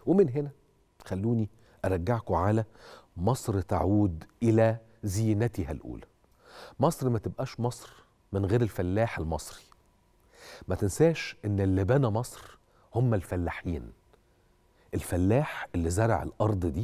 ومن هنا خلوني ارجعكم على مصر تعود الى زينتها الاولى مصر ما تبقاش مصر من غير الفلاح المصري ما تنساش ان اللي بنى مصر هم الفلاحين الفلاح اللي زرع الارض دي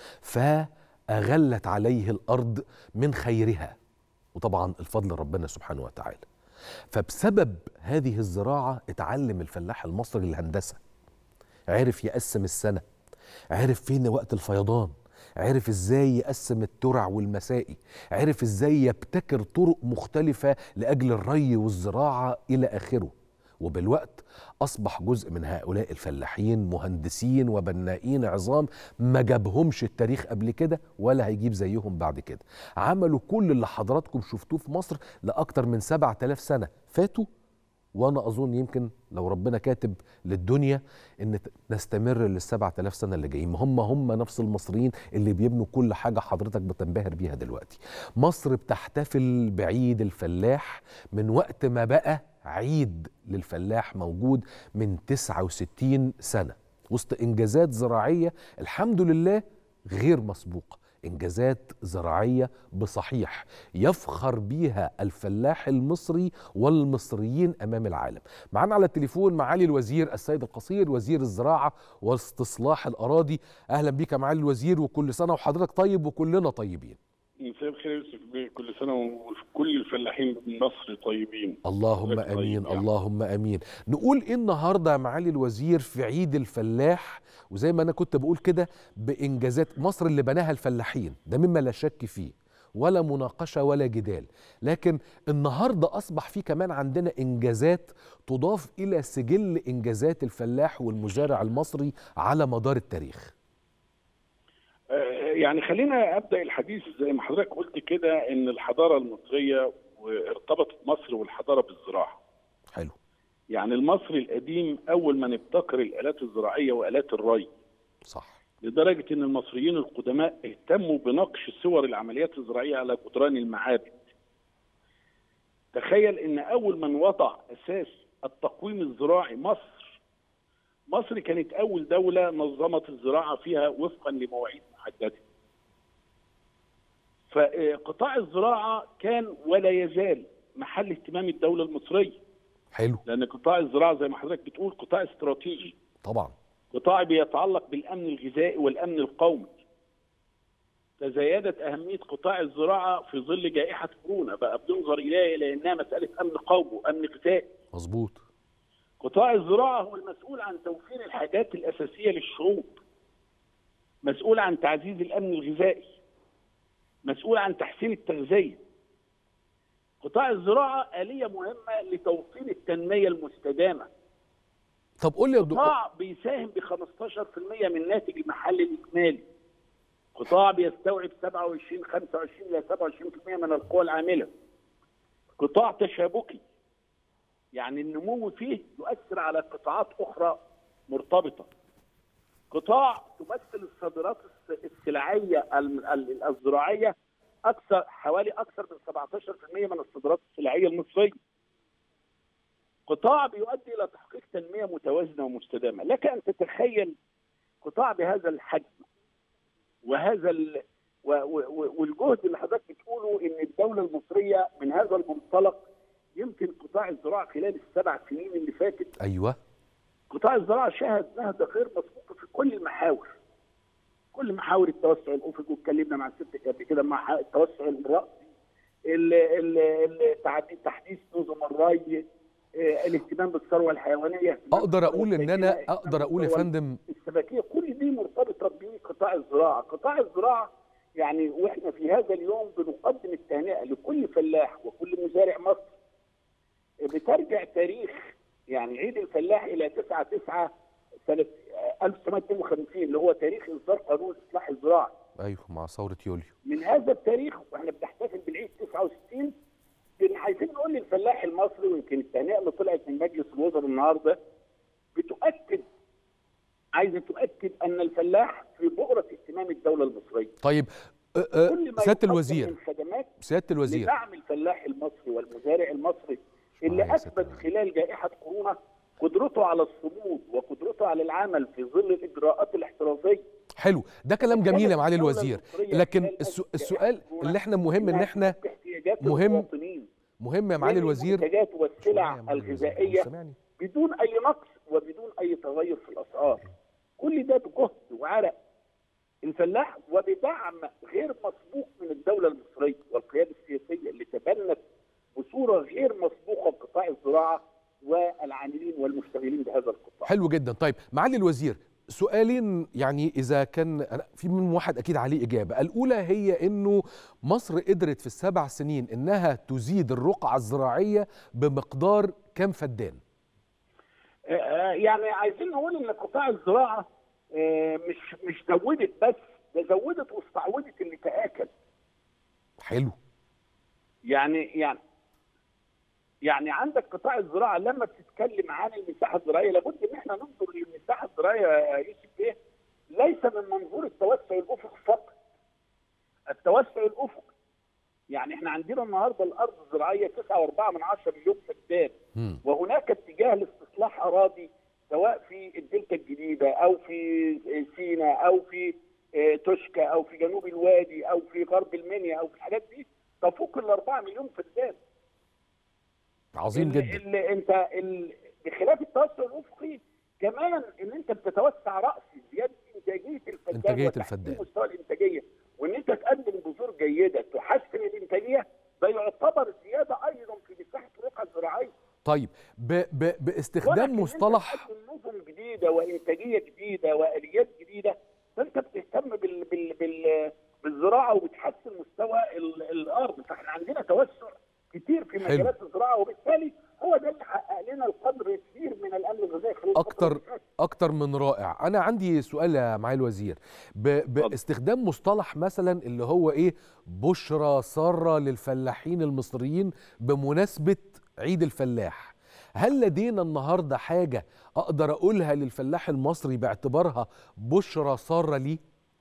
فاغلت عليه الارض من خيرها وطبعا الفضل ربنا سبحانه وتعالى فبسبب هذه الزراعه اتعلم الفلاح المصري الهندسه عرف يقسم السنه عرف فين وقت الفيضان عرف ازاي يقسم الترع والمسائي عرف ازاي يبتكر طرق مختلفة لأجل الري والزراعة إلى آخره وبالوقت أصبح جزء من هؤلاء الفلاحين مهندسين وبنائين عظام ما جابهمش التاريخ قبل كده ولا هيجيب زيهم بعد كده عملوا كل اللي حضراتكم شفتوه في مصر لأكتر من 7000 سنة فاتوا وانا اظن يمكن لو ربنا كاتب للدنيا ان نستمر للسبعة آلاف سنه اللي جايين هم هم نفس المصريين اللي بيبنوا كل حاجه حضرتك بتنبهر بيها دلوقتي مصر بتحتفل بعيد الفلاح من وقت ما بقى عيد للفلاح موجود من 69 سنه وسط انجازات زراعيه الحمد لله غير مسبوقه انجازات زراعيه بصحيح يفخر بيها الفلاح المصري والمصريين امام العالم. معانا على التليفون معالي الوزير السيد القصير وزير الزراعه واستصلاح الاراضي. اهلا بيك يا معالي الوزير وكل سنه وحضرتك طيب وكلنا طيبين. مساء الخير يا يوسف بيه كل سنه وكل الفلاحين من مصر طيبين اللهم حضرتك امين طيب يعني. اللهم امين نقول ايه النهارده يا معالي الوزير في عيد الفلاح وزي ما انا كنت بقول كده بانجازات مصر اللي بناها الفلاحين ده مما لا شك فيه ولا مناقشه ولا جدال لكن النهارده اصبح في كمان عندنا انجازات تضاف الى سجل انجازات الفلاح والمزارع المصري على مدار التاريخ آه، يعني خلينا ابدا الحديث زي ما حضرتك قلت كده ان الحضاره المصريه وارتبطت مصر والحضاره بالزراعه حلو يعني المصري القديم اول ما نبتكر الالات الزراعيه والات الري صح لدرجه ان المصريين القدماء اهتموا بنقش صور العمليات الزراعيه على جدران المعابد تخيل ان اول من وضع اساس التقويم الزراعي مصر مصر كانت اول دوله نظمت الزراعه فيها وفقا لمواعيد محدده فقطاع الزراعه كان ولا يزال محل اهتمام الدوله المصريه حلو لان قطاع الزراعه زي ما حضرتك بتقول قطاع استراتيجي طبعا قطاع بيتعلق بالامن الغذائي والامن القومي تزايدت اهميه قطاع الزراعه في ظل جائحه كورونا بقى بننظر اليها الى انها مساله امن قومي وامن غذائي مظبوط قطاع الزراعه هو المسؤول عن توفير الحاجات الاساسيه للشعوب مسؤول عن تعزيز الامن الغذائي مسؤول عن تحسين التغذيه قطاع الزراعه اليه مهمه لتوفير التنميه المستدامه طب قول لي يا دكتور قطاع بيساهم ب 15% من الناتج المحلي الاجمالي قطاع بيستوعب 27 25 الى 27% من القوى العامله قطاع تشابكي يعني النمو فيه يؤثر على قطاعات اخرى مرتبطه قطاع تمثل الصادرات الس- السلعيه الم- ال- الزراعيه اكثر حوالي اكثر من 17% من الصادرات السلعيه المصريه قطاع بيؤدي الى تحقيق تنميه متوازنه ومستدامه لك ان تتخيل قطاع بهذا الحجم وهذا ال... و... و... و- والجهد اللي حضرتك بتقوله ان الدوله المصريه من هذا المنطلق يمكن قطاع الزراعه خلال السبع سنين اللي فاتت ايوه قطاع الزراعه شهد نهضه غير مسبوقه في كل المحاور كل محاور التوسع الافقي واتكلمنا مع الست قبل كده مع التوسع الراسي ال- ال- ال- تعدي- تحديث نظم الري آه، الاهتمام بالثروه الحيوانيه اقدر اقول ان انا الاهتمام اقدر اقول يا بالثروة فندم السمكيه كل دي مرتبطه بقطاع الزراعه، قطاع الزراعه يعني واحنا في هذا اليوم بنقدم التهنئه لكل فلاح وكل مزارع مصر بترجع تاريخ يعني عيد الفلاح الى 9 9 سنه آه، 1952 اللي هو تاريخ اصدار قانون الاصلاح الزراعي. ايوه مع ثوره يوليو من هذا التاريخ واحنا بنحتفل بالعيد 69 بن- عايزين نقول للفلاح المصري ويمكن التهنئه اللي طلعت من مجلس الوزراء النهارده بتؤكد عايزه تؤكد ان الفلاح في بؤره اهتمام الدوله المصريه. طيب أه، أه، كل ما سياده يقدم الوزير من خدمات سياده الوزير لدعم الفلاح المصري والمزارع المصري اللي آه يا سيادة اثبت الوزير. خلال جائحه كورونا قدرته على الصمود وقدرته على العمل في ظل الاجراءات الاحترازيه حلو ده كلام جميل يا معالي الدولة الوزير المصرية لكن خلال السو- أزمة السؤال كورونا اللي احنا مهم ان إنها احنا تلبي احتياجات مهم- المواطنين مهم يا معالي من الوزير المنتجات شوية والسلع يا معالي الوزير، الغذائيه سامعني؟ بدون اي نقص وبدون اي تغير في الاسعار كل ده بجهد وعرق الفلاح وبدعم غير مسبوق من الدوله المصريه والقياده السياسيه اللي تبنت بصوره غير مسبوقه قطاع الزراعه والعاملين والمشتغلين بهذا القطاع. حلو جدا طيب معالي الوزير سؤالين يعني اذا كان أنا- في من واحد اكيد عليه اجابه الاولى هي انه مصر قدرت في السبع سنين انها تزيد الرقعه الزراعيه بمقدار كام فدان آه، يعني عايزين نقول ان قطاع الزراعه آه، مش مش زودت بس ده زودت واستعوضت اللي تاكل حلو يعني يعني يعني عندك قطاع الزراعه لما بتتكلم عن المساحه الزراعيه لابد ان احنا ننظر للمساحه الزراعيه يا يوسف ايه ليس من منظور التوسع الافقي فقط التوسع الافقي يعني احنا عندنا النهارده الارض الزراعيه 9.4 من 10 مليون فدان مم. وهناك اتجاه لاستصلاح اراضي سواء في الدلتا الجديده او في سيناء او في آه، توشكا او في جنوب الوادي او في غرب المنيا او في الحاجات دي تفوق ال 4 مليون فدان عظيم ال- جدا ال- انت ال- بخلاف التوسع الافقي كمان ان انت بتتوسع راسي زياده انتاجيه الفدان إنتاجية وتحسين الفدان. مستوى الانتاجيه وان انت تقدم بذور جيده تحسن الانتاجيه ده يعتبر زياده ايضا في مساحه الرقعه الزراعيه طيب ب ب ولكن باستخدام أنت مصطلح تقدم نظم جديده وانتاجيه جديده واليات جديده فانت بتهتم بال بال بال بالزراعه وبتحسن مستوى ال- الارض فاحنا عندنا توسع كتير في حلو. مجالات الزراعه وبالتالي هو ده اللي حقق لنا القدر كبير من الامن الغذائي خلال الفترة اكتر اللي فاتت. اكتر من رائع انا عندي سؤال يا معالي الوزير ب... باستخدام مصطلح مثلا اللي هو ايه بشرى ساره للفلاحين المصريين بمناسبه عيد الفلاح هل لدينا النهارده حاجه اقدر اقولها للفلاح المصري باعتبارها بشرى ساره ليه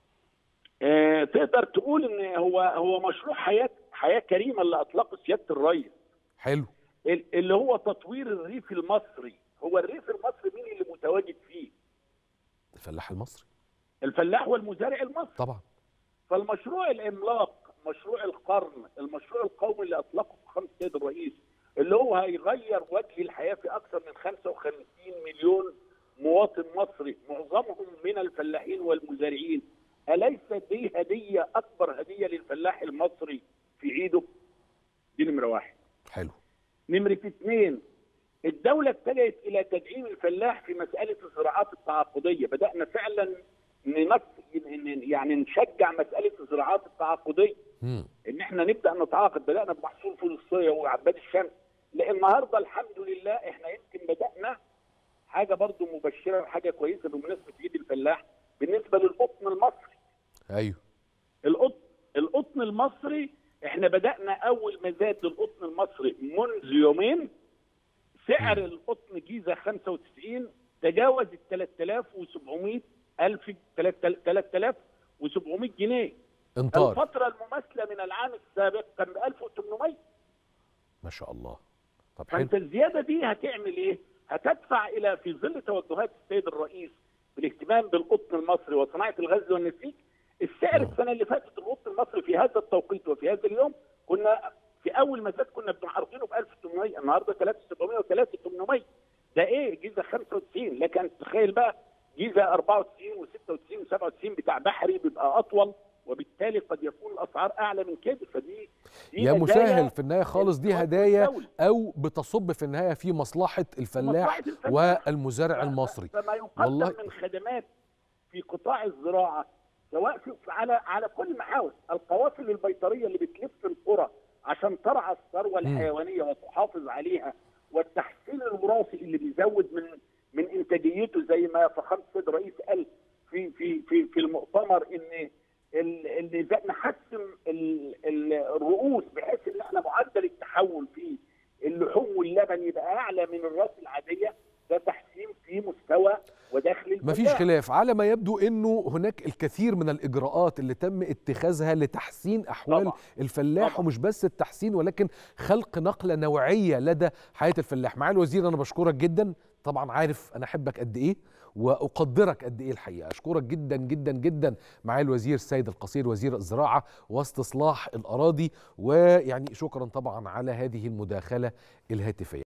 آه، تقدر تقول ان هو هو مشروع حياه حياه كريمه اللي اطلقه سياده الرئيس حلو ال- اللي هو تطوير الريف المصري هو الريف المصري مين اللي متواجد فيه الفلاح المصري الفلاح والمزارع المصري طبعا فالمشروع العملاق مشروع القرن المشروع القومي اللي اطلقه فخامه السيد الرئيس اللي هو هيغير وجه الحياه في اكثر من 55 مليون مواطن مصري معظمهم من الفلاحين والمزارعين اليس دي هديه اكبر هديه للفلاح المصري في عيده دي نمره واحد حلو نمرة اثنين الدولة اتجهت إلى تدعيم الفلاح في مسألة الزراعات التعاقدية بدأنا فعلا ننف... يعني نشجع مسألة الزراعات التعاقدية مم. إن احنا نبدأ نتعاقد بدأنا بمحصول فول الصويا وعباد الشمس لأن النهاردة الحمد لله احنا يمكن بدأنا حاجة برضو مبشرة وحاجة كويسة بمناسبة عيد الفلاح بالنسبة للقطن المصري ايوه القطن القطن المصري احنا بدأنا أول ما زاد للقطن المصري منذ يومين سعر القطن جيزة 95 تجاوز ال 3700 ألف 3700 جنيه انطار الفترة المماثلة من العام السابق كان ب 1800 ما شاء الله طب حلو فانت الزياده دي هتعمل ايه؟ هتدفع الى في ظل توجهات السيد الرئيس بالاهتمام بالقطن المصري وصناعه الغزل والنسيج السعر نعم. السنه اللي فاتت القطن المصري في هذا التوقيت وفي هذا اليوم كنا في اول ما زاد كنا بنعرضينه ب 1700 النهارده 3700 و3800 ده ايه جيزه 95 لكن تخيل بقى جيزه 94 و96 و97 بتاع بحري بيبقى اطول وبالتالي قد يكون الاسعار اعلى من كده فدي دي يا هدايا مسهل في النهايه خالص دي الدولة هدايا والدولة. او بتصب في النهايه في مصلحه الفلاح مصلحة الفلاح. والمزارع المصري فما يقدم والله- والله من خدمات في قطاع الزراعه سواء في على على كل المحاور القوافل البيطريه اللي بتلف القرى عشان ترعى الثروه الحيوانيه وتحافظ عليها والتحسين الوراثي اللي بيزود من من انتاجيته زي ما فخامه السيد الرئيس قال في في في في المؤتمر ان ال- ان إذا نحسن ال- ال- الرؤوس بحيث ان احنا معدل التحول في اللحوم واللبن يبقى اعلى من الراس العاديه ده تحسين في مستوى ودخل مفيش الفلاح. خلاف على ما يبدو انه هناك الكثير من الاجراءات اللي تم اتخاذها لتحسين احوال طبعا. الفلاح طبعا. ومش بس التحسين ولكن خلق نقله نوعيه لدى حياه الفلاح معالي الوزير انا بشكرك جدا طبعا عارف انا احبك قد ايه واقدرك قد ايه الحقيقه اشكرك جدا جدا جدا معالي الوزير السيد القصير وزير الزراعه واستصلاح الاراضي ويعني شكرا طبعا على هذه المداخله الهاتفيه